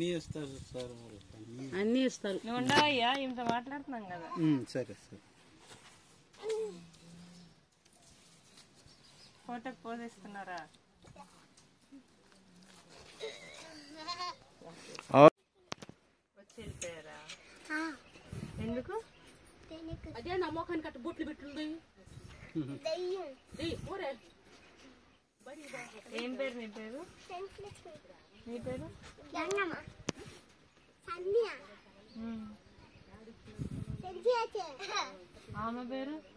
అన్నీ ఇస్తారు సార్ మరి అన్నీ అన్నీ ఇస్తారు నువ్వు ఉండవయ్యా ఇంత మాట్లాడుతున్నాం కదా ఉమ్, సరే సరే ఫోటోకి పోజిస్తున్నారా వచ్చి వెళ్ళిపోయారా ఎందుకు అదే నా మొఖానికి అట్ట బొట్లు పెట్టుంది పోరే ఏం పేరు నీ పేరు నీ పేరు ఉమ్. ఆమె పేరు